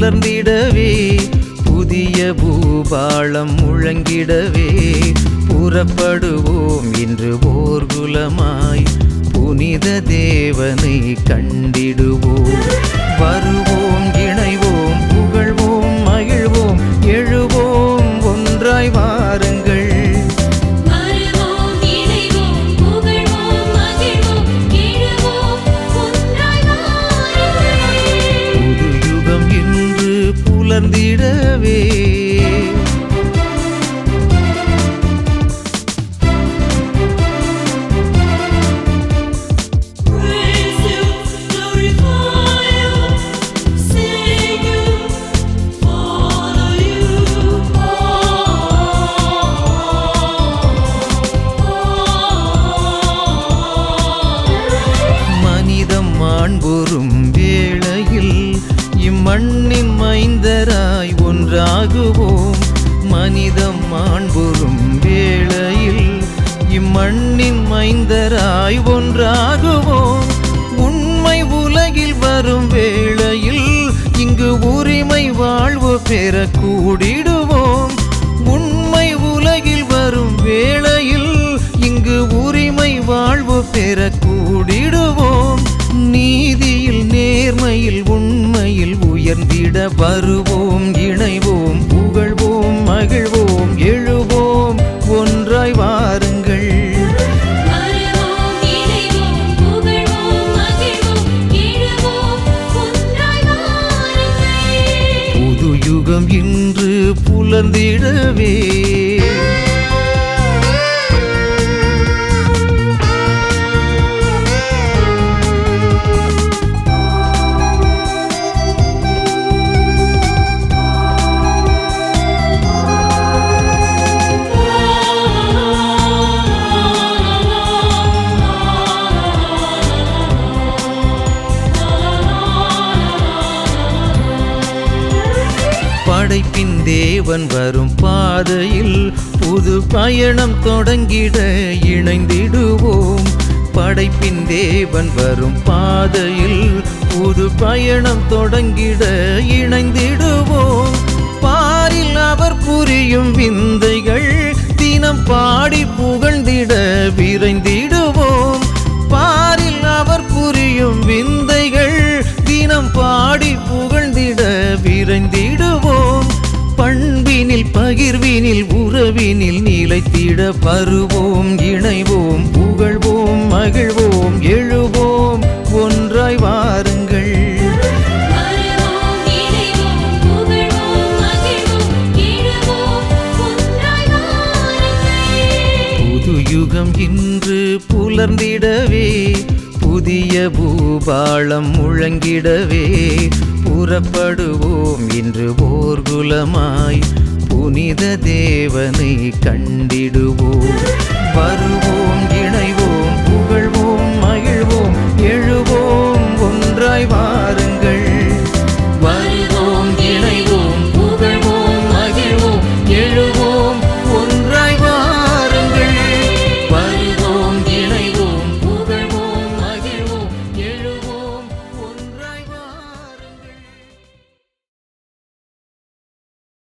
புலர்ந்திடவே புதிய பூபாளம் முழங்கிடவே புறப்படுவோம் இன்று ஓர்குலமாய் புனித தேவனை கண்டிடுவோம் வருவோம் இணைவோம் புகழ்வோம் மகிழ்வோம் எழுவோம் ஒன்றாய் வாருங்கள் வருவோம் இணைவோம் புகழ்வோம் மகிழ்வோம் எழுவோம் ஒன்றாய் வாருங்கள் புது யுகம் இன்று புலர்ந்திடவே Praise you, glorify you, sing you, follow you. மனிதம் மாண்புறும் வேளையில் இம்மண்ணின் மைந்தராய் ஒன்றாகுவோம் மனிதம் மாண்புறும் வேளையில் இம்மண்ணின் மைந்தராய் ஒன்றாகுவோம் உண்மை உலகில் வரும் வேளையில் இங்கு உரிமை வாழ்வு பெற கூடிடுவோம் உண்மை உலகில் வரும் வேளையில் இங்கு உரிமை வாழ்வு பெற கூடிடுவோம் நீதியில் நேர்மையில் உண்மையில் உயர்ந்திட வருவோம் இணைவோம் புகழ்வோம் மகிழ்வோம் எழுவோம் ஒன்றாய் வாருங்கள் வருவோம் இணைவோம் புகழ்வோம் மகிழ்வோம் எழுவோம் ஒன்றாய் வாருங்கள் புது யுகம் இன்று புலர்ந்திடவே படைப்பின் தேவன் வரும் பாதையில் புது பயணம் தொடங்கிட இணைந்திடுவோம் படைப்பின் தேவன் வரும் பாதையில் புது பயணம் தொடங்கிட இணைந்திடுவோம் பாரில் அவர் புரியும் விந்தைகள் தினம் பாடி புகழ்ந்திட விரைந்திடுவோம் பாரில் அவர் புரியும் விந்தைகள் தினம் பாடி புகழ்ந்திட விரைந்திடுவோம் பண்பினில் பகிர்வினில் உறவினில் நிலைத்திட வருவோம் இணைவோம் புகழ்வோம் மகிழ்வோம் எழுவோம் ஒன்றாய் வாருங்கள் வருவோம் இணைவோம் புகழ்வோம் மகிழ்வோம் எழுவோம் ஒன்றாய் வாருங்கள் புது யுகம் இன்று புலர்ந்திடவே புதிய பூபாளம் முழங்கிடவே புறப்படுவோம் இன்று ஓர்குலமாய் புனித தேவனை கண்டிடுவோம் வருவோம்